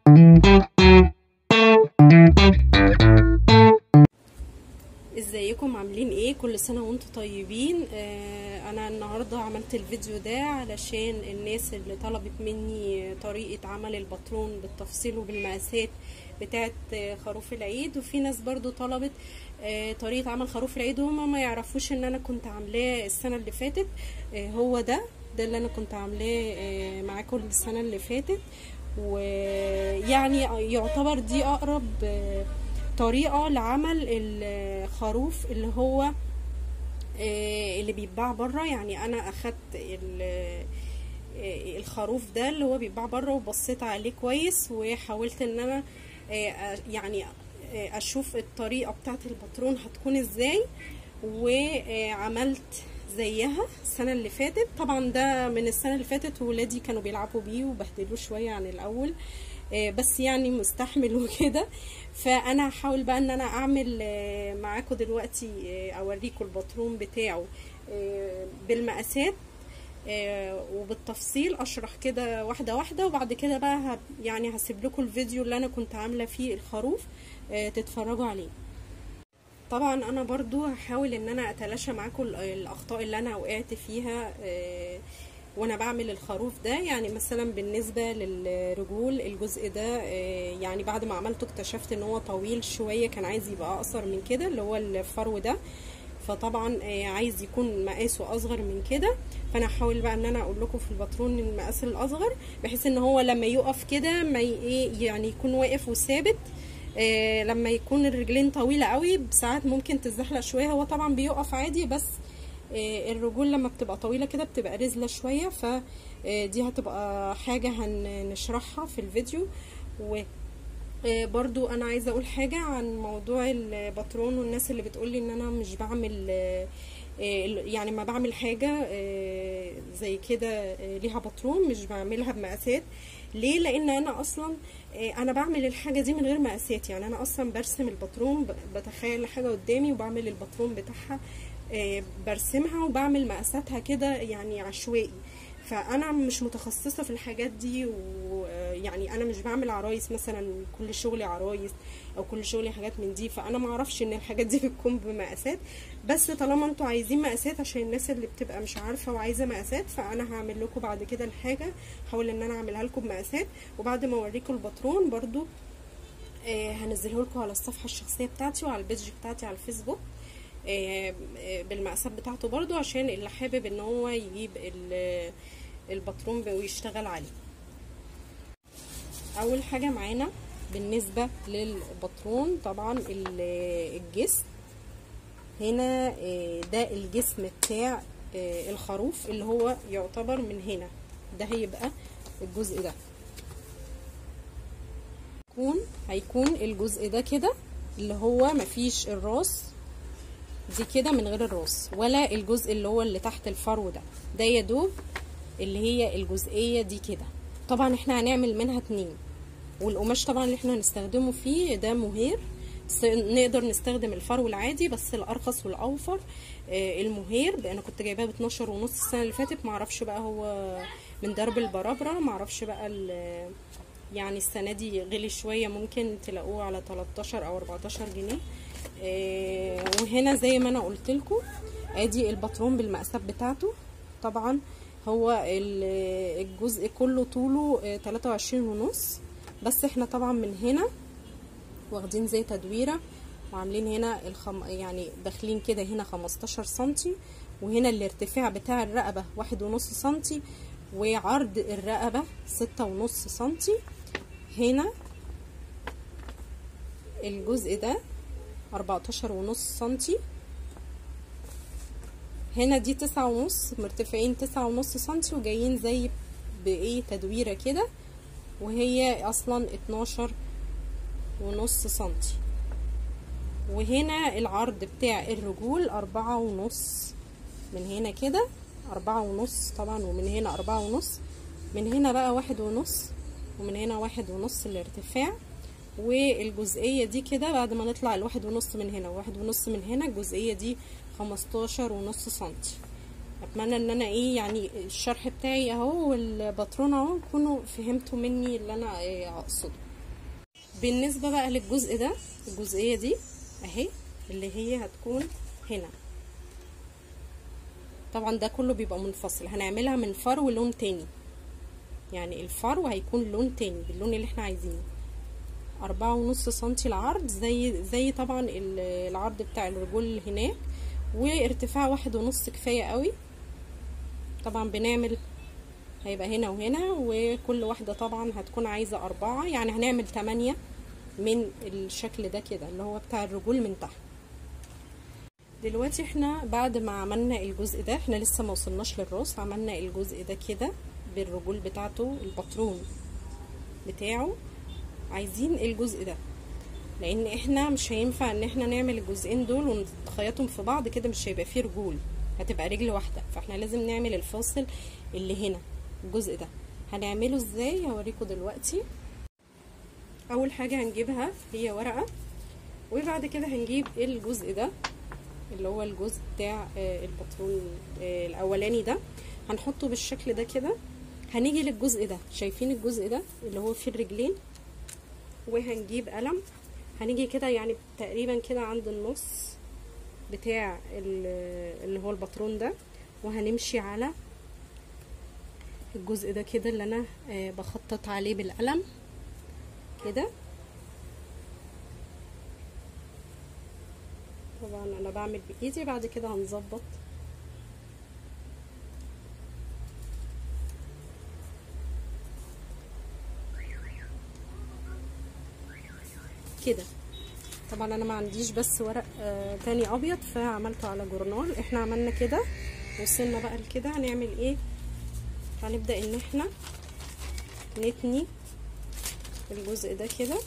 ازيكم عاملين ايه كل سنه وانتم طيبين آه انا النهارده عملت الفيديو ده علشان الناس اللي طلبت مني طريقه عمل الباترون بالتفصيل وبالمقاسات بتاعه خروف العيد وفي ناس برضو طلبت آه طريقه عمل خروف العيد وهم ما يعرفوش ان انا كنت عاملاه السنه اللي فاتت آه هو ده ده اللي انا كنت عاملاه آه معاكم السنه اللي فاتت ويعني يعتبر دي اقرب آه طريقة لعمل الخروف اللي هو اللي بيتباع بره يعني انا اخدت الخروف ده اللي هو بيتباع بره وبصيت عليه كويس وحاولت ان انا يعني اشوف الطريقة بتاعت الباترون هتكون ازاي وعملت زيها السنة اللي فاتت طبعا ده من السنة اللي فاتت ولادي كانوا بيلعبوا بيه وبهدلوه شوية عن الاول بس يعني مستحمل وكده فانا هحاول بقى ان انا اعمل معاكم دلوقتي اوريكم الباترون بتاعه بالمقاسات وبالتفصيل اشرح كده واحده واحده وبعد كده بقى يعني هسيب لكم الفيديو اللي انا كنت عامله فيه الخروف تتفرجوا عليه طبعا انا برضو هحاول ان انا اتلاشى معاكم الاخطاء اللي انا وقعت فيها وانا بعمل الخروف ده يعني مثلا بالنسبه للرجول الجزء ده يعني بعد ما عملته اكتشفت ان هو طويل شويه كان عايز يبقى اقصر من كده اللي هو الفرو ده فطبعا عايز يكون مقاسه اصغر من كده فانا هحاول بقى ان انا اقول لكم في الباترون المقاس الاصغر بحيث ان هو لما يقف كده ما يعني يكون واقف وثابت آه لما يكون الرجلين طويله قوي ساعات ممكن تتزحلق شويه هو طبعا بيقف عادي بس الرجول لما بتبقى طويلة كده بتبقى رزلة شوية فدي هتبقى حاجة هنشرحها في الفيديو و برضو انا عايزة اقول حاجة عن موضوع الباترون والناس اللي بتقولي ان انا مش بعمل يعني ما بعمل حاجة زي كده ليها باترون مش بعملها بمقاسات ليه لان انا اصلا انا بعمل الحاجه دي من غير مقاسات يعني انا اصلا برسم الباترون بتخيل الحاجه قدامي وبعمل الباترون بتاعها برسمها وبعمل مقاساتها كده يعني عشوائي فانا مش متخصصه في الحاجات دي ويعني انا مش بعمل عرايس مثلا كل شغلي عرايس او كل شغلي حاجات من دي فانا ما اعرفش ان الحاجات دي بتكون بمقاسات بس طالما انتوا عايزين مقاسات عشان الناس اللي بتبقى مش عارفه وعايزه مقاسات فانا هعمل لكم بعد كده الحاجه هحاول ان انا اعملها لكم بمقاسات وبعد ما اوريكم الباترون برضو آه هنزله لكم على الصفحه الشخصيه بتاعتي وعلى البيج بتاعتي على الفيسبوك بالمقاسات بتاعته برضو عشان اللي حابب ان هو يجيب الباترون ويشتغل عليه اول حاجة معانا بالنسبة للباترون طبعا الجسم هنا ده الجسم بتاع الخروف اللي هو يعتبر من هنا ده هيبقى الجزء ده هيكون هيكون الجزء ده كده اللي هو مفيش الراس دي كده من غير الراس ولا الجزء اللي هو اللي تحت الفرو ده ده يا دوب اللي هي الجزئيه دي كده طبعا احنا هنعمل منها اتنين والقماش طبعا اللي احنا هنستخدمه فيه ده مهير بس نقدر نستخدم الفرو العادي بس الارخص والاوفر آه المهير انا كنت جايباه ب 12 ونص السنه اللي فاتت معرفش بقى هو من درب البرابره معرفش بقى يعني السنه دي غلي شويه ممكن تلاقوه على 13 او 14 جنيه آه وهنا زي ما انا قلت لكم ادي الباترون بالمقاسات بتاعته طبعا هو الجزء كله طوله آه 23 ونص بس احنا طبعا من هنا واخدين زي تدويره وعاملين هنا الخم يعني داخلين كده هنا 15 سنتي وهنا الارتفاع بتاع الرقبه واحد ونص سنتي وعرض الرقبه ستة ونص سنتي هنا الجزء ده أربعتاشر ونص سنتي هنا دي تسعة ونص مرتفعين تسعة ونص سنتي وجايين زي بايه تدويرة كده وهي اصلا اتناشر ونص سنتي وهنا العرض بتاع الرجول أربعة ونص من هنا كده أربعة ونص طبعا ومن هنا أربعة ونص من هنا بقى واحد ونص ومن هنا واحد ونص الارتفاع والجزئية دي كده بعد ما نطلع الواحد ونص من هنا وواحد ونص من هنا الجزئية دي خمستاشر ونص سنتي اتمنى ان انا ايه يعني الشرح بتاعي اهو والباترون اهو تكونوا فهمتوا مني اللي انا إيه اقصده بالنسبة بقى للجزء ده الجزئية دي اهي اللي هي هتكون هنا طبعا ده كله بيبقى منفصل هنعملها من فرو لون تاني يعني الفرو هيكون لون تاني باللون اللي احنا عايزينه أربعة ونص سنتي العرض زي زي طبعا العرض بتاع الرجول هناك وارتفاع واحد ونص كفاية قوي طبعا بنعمل هيبقى هنا وهنا وكل واحدة طبعا هتكون عايزة أربعة يعني هنعمل تمانية من الشكل ده كده اللي هو بتاع الرجول من تحت دلوقتي احنا بعد ما عملنا الجزء ده احنا لسه ما وصلناش للراس عملنا الجزء ده كده بالرجول بتاعته الباترون بتاعه عايزين الجزء ده لان احنا مش هينفع ان احنا نعمل الجزئين دول ونخيطهم في بعض كده مش هيبقى فيه رجول هتبقى رجل واحده فاحنا لازم نعمل الفاصل اللي هنا الجزء ده هنعمله ازاي هوريكم دلوقتي اول حاجه هنجيبها هي ورقه وبعد كده هنجيب الجزء ده اللي هو الجزء بتاع الباترون الاولاني ده هنحطه بالشكل ده كده هنيجي للجزء ده شايفين الجزء ده اللي هو فيه الرجلين وهنجيب قلم هنيجي كده يعني تقريبا كده عند النص بتاع اللي هو الباترون ده وهنمشي على الجزء ده كده اللي انا بخطط عليه بالقلم كده طبعا انا بعمل بايدي بعد كده هنظبط كده طبعا انا ما عنديش بس ورق آه تاني ابيض فعملته على جورنال احنا عملنا كده وصلنا بقى لكده هنعمل ايه هنبدا ان احنا نتني الجزء ده كده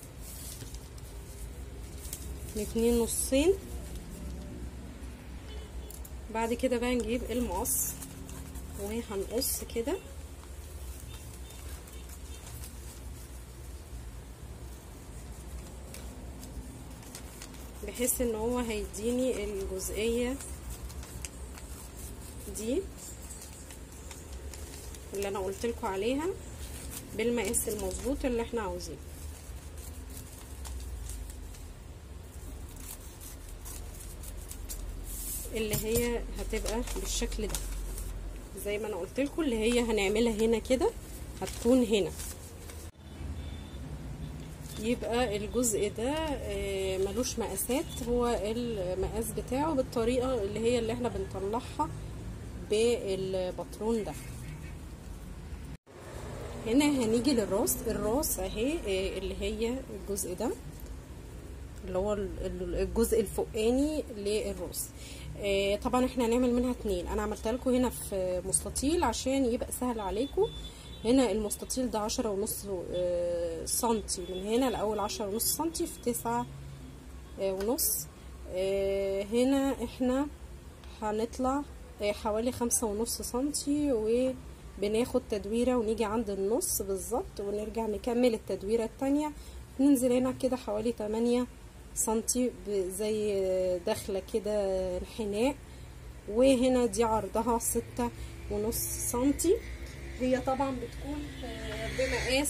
نتنيه نصين بعد كده بقى نجيب المقص وهنقص كده بحيث ان هو هيديني الجزئية دي اللي انا قلت لكم عليها بالمقاس المظبوط اللي احنا عاوزينه اللي هي هتبقى بالشكل ده زي ما انا قلت لكم اللي هي هنعملها هنا كده هتكون هنا يبقى الجزء ده ملوش مقاسات هو المقاس بتاعه بالطريقة اللي هي اللي احنا بنطلعها بالباترون ده هنا هنيجي للراس الراس اهي اللي هي الجزء ده اللي هو الجزء الفوقاني للراس طبعا احنا هنعمل منها اتنين انا عملتها لكم هنا في مستطيل عشان يبقى سهل عليكم هنا المستطيل ده عشرة ونص سنتي من هنا الاول عشرة ونص سنتي في تسعة ونص هنا احنا هنطلع حوالي خمسة ونص سنتي وبناخد تدويرة ونيجي عند النص بالظبط ونرجع نكمل التدويرة التانية ننزل هنا كده حوالي تمانية سنتي زي داخلة كده انحناء وهنا دي عرضها ستة ونص سنتي هي طبعا بتكون بمقاس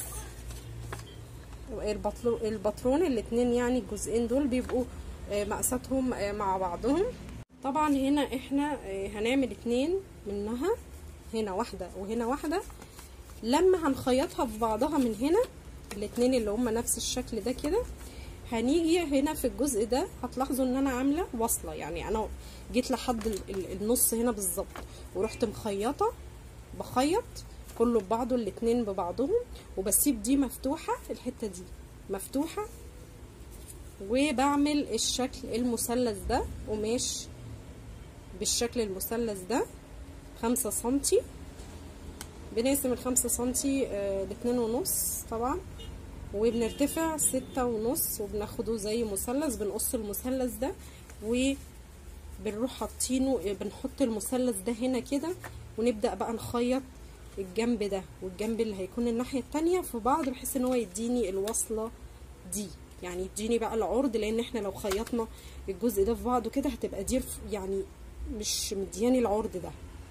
الباترون الاتنين يعني الجزئين دول بيبقوا مقاساتهم مع بعضهم طبعا هنا احنا هنعمل اتنين منها هنا واحدة وهنا واحدة لما هنخيطها في بعضها من هنا الاتنين اللي هما نفس الشكل ده كده هنيجي هنا في الجزء ده هتلاحظوا ان انا عامله وصله يعني انا جيت لحد النص هنا بالظبط ورحت مخيطه بخيط كله ببعضه الاتنين ببعضهم وبسيب دي مفتوحه الحته دي مفتوحه وبعمل الشكل المثلث ده قماش بالشكل المثلث ده خمسة سنتي بنقسم الخمسة سنتي آه لاتنين ونص طبعا وبنرتفع ستة ونص وبناخده زي مثلث بنقص المثلث ده وبنروح حاطينه بنحط المثلث ده هنا كده ونبدأ بقى نخيط الجنب ده والجنب اللي هيكون الناحية التانية في بعض بحيث ان هو يديني الوصلة دي يعني يديني بقى العرض لان احنا لو خيطنا الجزء ده في بعضه كده هتبقى دي يعني مش مدياني العرض ده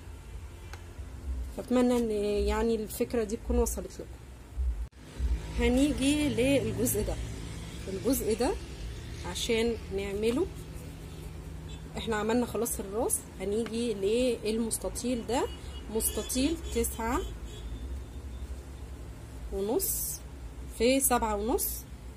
فاتمنى ان يعني الفكرة دي تكون وصلت لكم هنيجي للجزء ده الجزء ده عشان نعمله احنا عملنا خلاص الراس هنيجي للمستطيل ده مستطيل تسعة ونص في سبعة ونص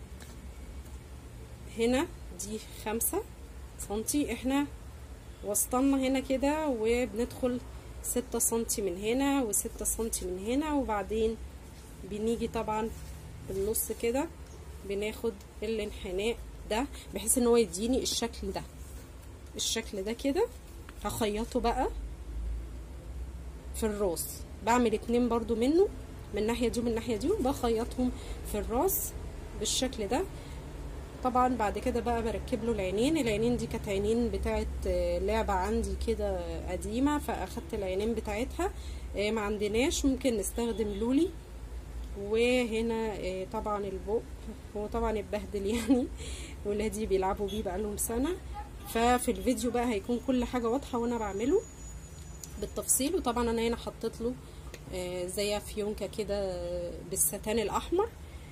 هنا دي خمسة سنتي احنا وسطنا هنا كده وبندخل ستة سنتي من هنا وستة سنتي من هنا وبعدين بنيجي طبعا بالنص كده بناخد الانحناء ده بحيث ان هو يديني الشكل ده الشكل ده كده هخيطه بقى في الراس بعمل اتنين برضو منه من الناحيه دي ومن الناحيه دي وبخيطهم في الراس بالشكل ده طبعا بعد كده بقى بركب له العينين العينين دي كانت عينين بتاعت لعبه عندي كده قديمه فاخدت العينين بتاعتها ما عندناش ممكن نستخدم لولي وهنا طبعا البق هو طبعا اتبهدل يعني ولادي بيلعبوا بيه بقالهم سنه ففي الفيديو بقى هيكون كل حاجه واضحه وانا بعمله بالتفصيل وطبعا انا هنا حطيت له زي فيونكه كده بالستان الاحمر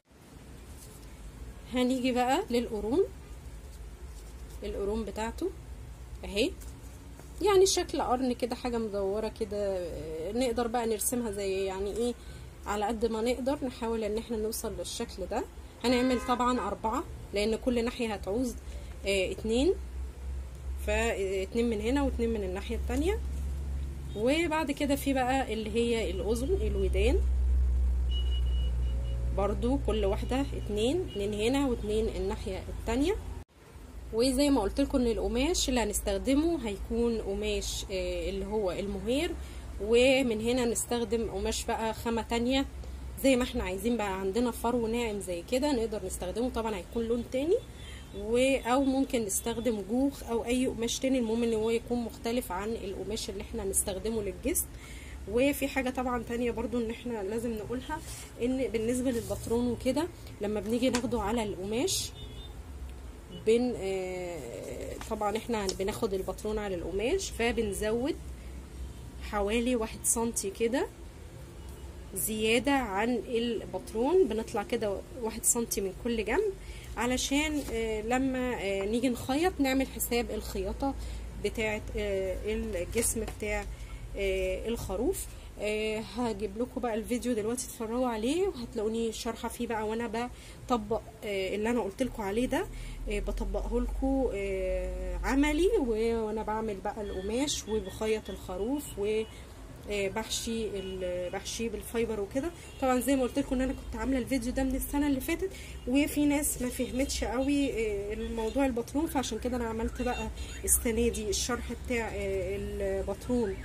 هنيجي بقى للقرون القرون بتاعته اهي يعني شكل قرن كده حاجه مدوره كده نقدر بقى نرسمها زي يعني ايه على قد ما نقدر نحاول ان احنا نوصل للشكل ده هنعمل طبعا اربعة لان كل ناحية هتعوز اه اتنين فاتنين من هنا واتنين من الناحية التانية وبعد كده في بقى اللي هي الاذن الودان برضو كل واحدة اتنين اتنين هنا واتنين الناحية التانية وزي ما قلت لكم ان القماش اللي هنستخدمه هيكون قماش اه اللي هو المهير ومن هنا نستخدم قماش بقى خامة تانية زي ما احنا عايزين بقى عندنا فرو ناعم زي كده نقدر نستخدمه طبعا هيكون لون تاني و او ممكن نستخدم جوخ او اي قماش تاني المهم ان هو يكون مختلف عن القماش اللي احنا نستخدمه للجسم وفي حاجه طبعا تانية برضو ان احنا لازم نقولها ان بالنسبه للبطرون وكده لما بنيجي ناخده على القماش بن آه طبعا احنا بناخد البطرون على القماش فبنزود حوالي واحد سنتي كده زيادة عن البطرون بنطلع كده واحد سنتي من كل جنب علشان آه لما آه نيجي نخيط نعمل حساب الخياطة بتاعة آه الجسم بتاع الخروف هجيب لكم بقى الفيديو دلوقتي تتفرجوا عليه وهتلاقوني شارحه فيه بقى وانا بطبق اللي انا قلت لكم عليه ده بطبقه لكم عملي وانا بعمل بقى القماش وبخيط الخروف و بحشي بحشيه بالفايبر وكده طبعا زي ما قلت لكم ان انا كنت عامله الفيديو ده من السنه اللي فاتت وفي ناس ما فهمتش قوي الموضوع البطرون فعشان كده انا عملت بقى السنه دي الشرح بتاع البطرون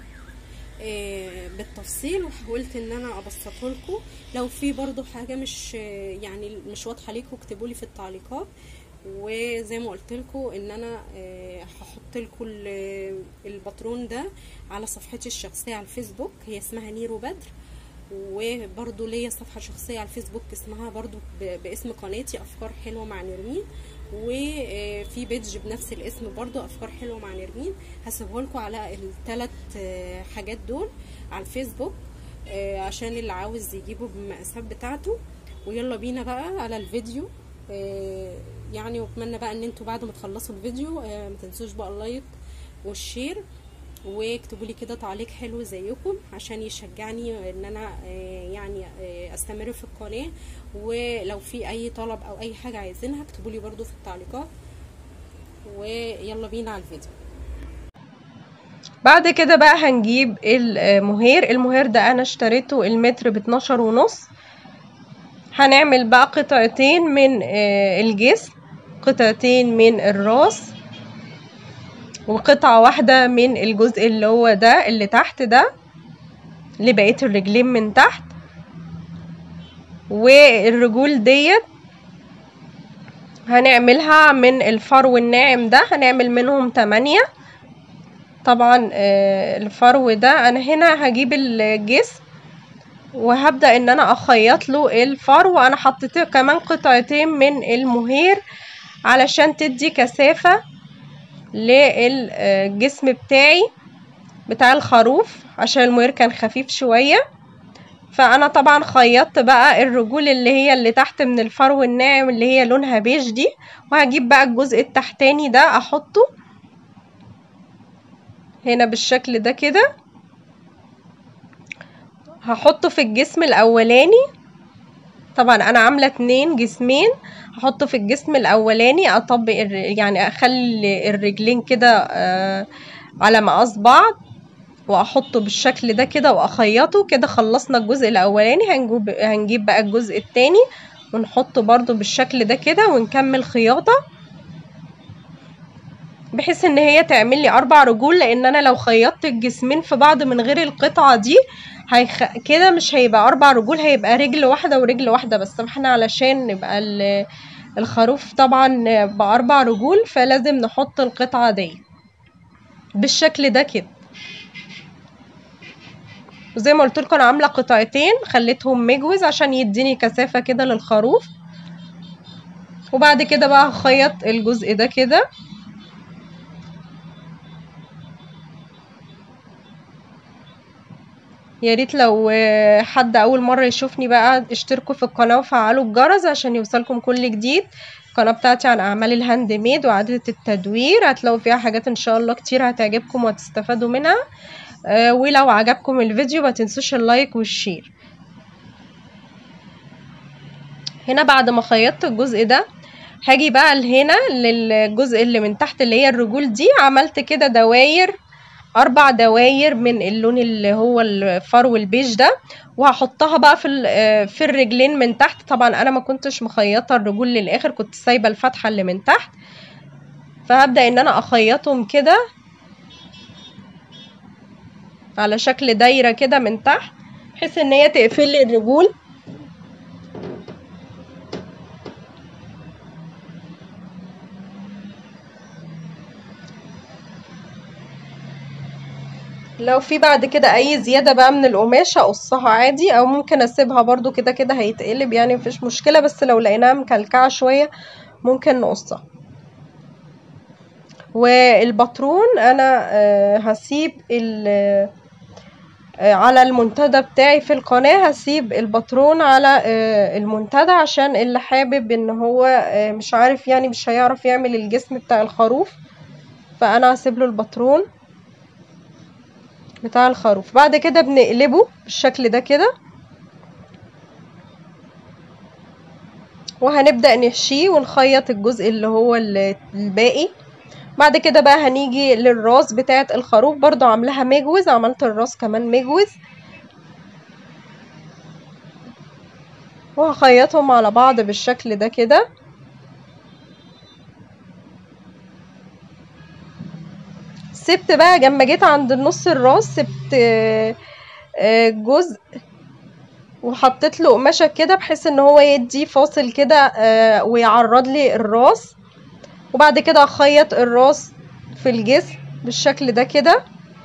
بالتفصيل وحاولت ان انا ابسطه لكم لو في برضو حاجه مش يعني مش واضحه ليكم اكتبوا لي في التعليقات وزي ما قلت لكم ان انا هحط لكم الباترون ده على صفحتي الشخصيه على الفيسبوك هي اسمها نيرو بدر وبرضو ليا صفحه شخصيه على الفيسبوك اسمها برضو باسم قناتي افكار حلوه مع نرمين وفي بيدج بنفس الاسم برضو افكار حلوه مع نرمين هسيبه لكم على الثلاث حاجات دول على الفيسبوك عشان اللي عاوز يجيبه بالمقاسات بتاعته ويلا بينا بقى على الفيديو يعني واتمنى بقى ان انتوا بعد ما تخلصوا الفيديو ما تنسوش بقى اللايك والشير واكتبوا لي كده تعليق حلو زيكم عشان يشجعني ان انا يعني استمر في القناه ولو في اي طلب او اي حاجه عايزينها اكتبوا لي برده في التعليقات ويلا بينا على الفيديو بعد كده بقى هنجيب المهير المهير ده انا اشتريته المتر باتناشر ونص هنعمل بقى قطعتين من الجسم قطعتين من الراس وقطعة واحدة من الجزء اللي هو ده اللي تحت ده لبقية الرجلين من تحت والرجول ديت هنعملها من الفرو الناعم ده هنعمل منهم تمانية طبعا الفرو ده انا هنا هجيب الجسم وهبدأ ان انا اخيط له الفرو انا حطيت كمان قطعتين من المهير علشان تدي كثافة للجسم بتاعي بتاع الخروف عشان المهير كان خفيف شوية فانا طبعا خيطت بقى الرجول اللي هي اللي تحت من الفرو الناعم اللي هي لونها بيج دي وهجيب بقى الجزء التحتاني ده احطه هنا بالشكل ده كده هحطه في الجسم الاولاني طبعا انا عامله اتنين جسمين هحطه في الجسم الاولاني اطبق يعني اخلي الرجلين كده آه على مقاس بعض واحطه بالشكل ده كده واخيطه كده خلصنا الجزء الاولاني هنجيب هنجيب بقى الجزء التاني ونحطه برضو بالشكل ده كده ونكمل خياطه بحيث ان هي تعمل لي اربع رجول لان انا لو خيطت الجسمين في بعض من غير القطعه دي هيخ... كده مش هيبقى اربع رجول هيبقى رجل واحده ورجل واحده بس احنا علشان نبقى ال... الخروف طبعا باربع رجول فلازم نحط القطعه دي بالشكل ده كده وزي ما قلت لكم انا عامله قطعتين خليتهم مجوز عشان يديني كثافه كده للخروف وبعد كده بقى هخيط الجزء ده كده يا ريت لو حد اول مره يشوفني بقى اشتركوا في القناه وفعلوا الجرس عشان يوصلكم كل جديد القناه بتاعتي عن اعمال الهاند ميد وعاده التدوير هتلاقوا فيها حاجات ان شاء الله كتير هتعجبكم وهتستفادوا منها أه ولو عجبكم الفيديو ما تنسوش اللايك والشير هنا بعد ما خيطت الجزء ده هاجي بقى لهنا للجزء اللي من تحت اللي هي الرجول دي عملت كده دواير اربع دواير من اللون اللي هو الفرو البيج ده وهحطها بقى في في الرجلين من تحت طبعا انا ما كنتش مخيطه الرجول للاخر كنت سايبه الفتحه اللي من تحت فهبدا ان انا اخيطهم كده على شكل دايره كده من تحت بحيث ان هي تقفل لي الرجول لو في بعد كده اي زياده بقى من القماشه اقصها عادي او ممكن اسيبها برضو كده كده هيتقلب يعني مفيش مشكله بس لو لقيناها مكلكعه شويه ممكن نقصها والباترون انا هسيب على المنتدى بتاعي في القناه هسيب الباترون على المنتدى عشان اللي حابب ان هو مش عارف يعني مش هيعرف يعمل الجسم بتاع الخروف فانا هسيب له الباترون بتاع الخروف بعد كده بنقلبه بالشكل ده كده وهنبدأ نحشيه ونخيط الجزء اللي هو الباقي بعد كده بقى هنيجي للراس بتاعة الخروف برضو عاملاها مجوز عملت الراس كمان مجوز وهخيطهم على بعض بالشكل ده كده سبت بقى لما جيت عند النص الراس سبت جزء وحطيت له قماشه كده بحيث ان هو يدي فاصل كده ويعرض لي الراس وبعد كده اخيط الراس في الجسم بالشكل ده كده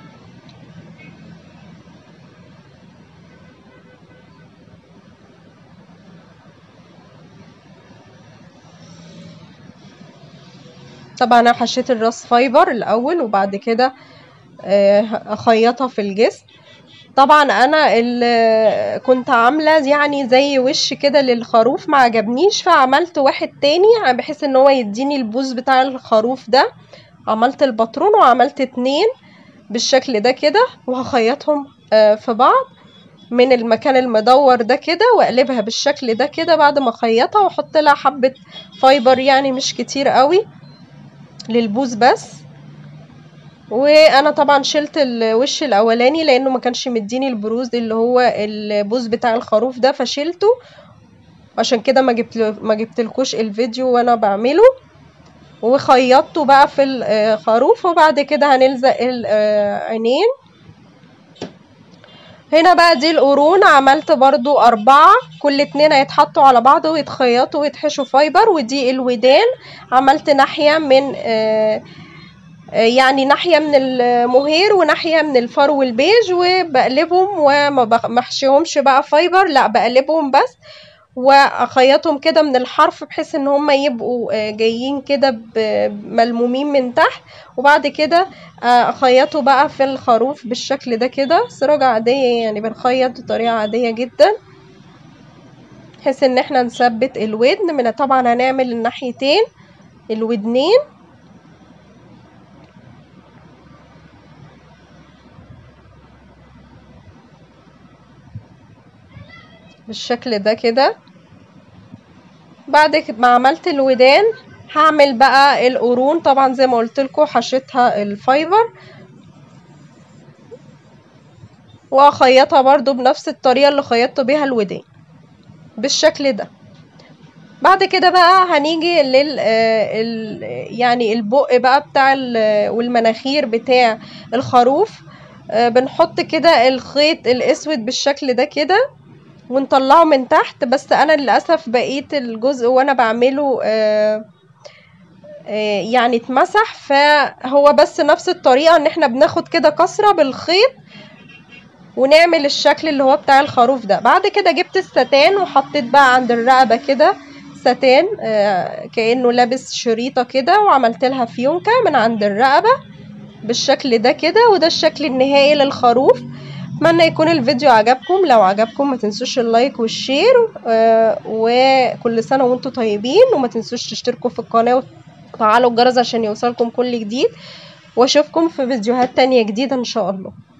طبعا انا حشيت الراس فايبر الاول وبعد كده اخيطها في الجسم طبعا انا اللي كنت عامله يعني زي وش كده للخروف ما عجبنيش فعملت واحد تاني بحيث ان هو يديني البوز بتاع الخروف ده عملت الباترون وعملت اتنين بالشكل ده كده وهخيطهم في بعض من المكان المدور ده كده واقلبها بالشكل ده كده بعد ما اخيطها واحط لها حبه فايبر يعني مش كتير قوي للبوز بس وانا طبعا شلت الوش الاولاني لانه ما كانش مديني البروز اللي هو البوز بتاع الخروف ده فشلته عشان كده ما جبت ما جبتلكوش الفيديو وانا بعمله وخيطته بقى في الخروف وبعد كده هنلزق العينين هنا بقى دي القرون عملت برضو أربعة كل اتنين هيتحطوا على بعض ويتخيطوا ويتحشوا فايبر ودي الودان عملت ناحية من آه يعني ناحية من المهير وناحية من الفرو البيج وبقلبهم وما بحشيهمش بقى فايبر لا بقلبهم بس واخيطهم كده من الحرف بحيث ان هم يبقوا جايين كده ملمومين من تحت وبعد كده اخيطه بقى في الخروف بالشكل ده كده سراجة عادية يعني بنخيط بطريقة عادية جدا بحيث ان احنا نثبت الودن من طبعا هنعمل الناحيتين الودنين بالشكل ده كده بعد ما عملت الودان هعمل بقى القرون طبعا زي ما قلت لكم حشيتها الفايبر واخيطها برضو بنفس الطريقه اللي خيطت بيها الودان بالشكل ده بعد كده بقى هنيجي لل ال يعني البق بقى بتاع والمناخير بتاع الخروف بنحط كده الخيط الاسود بالشكل ده كده ونطلعه من تحت بس انا للاسف بقيت الجزء وانا بعمله آآ آآ يعني اتمسح فهو بس نفس الطريقه ان احنا بناخد كده كسره بالخيط ونعمل الشكل اللي هو بتاع الخروف ده بعد كده جبت الستان وحطيت بقى عند الرقبه كده ستان كانه لابس شريطه كده وعملت لها فيونكه من عند الرقبه بالشكل ده كده وده الشكل النهائي للخروف اتمنى يكون الفيديو عجبكم لو عجبكم ما تنسوش اللايك والشير آه وكل سنه وانتم طيبين وما تنسوش تشتركوا في القناه وتفعلوا الجرس عشان يوصلكم كل جديد واشوفكم في فيديوهات تانية جديدة ان شاء الله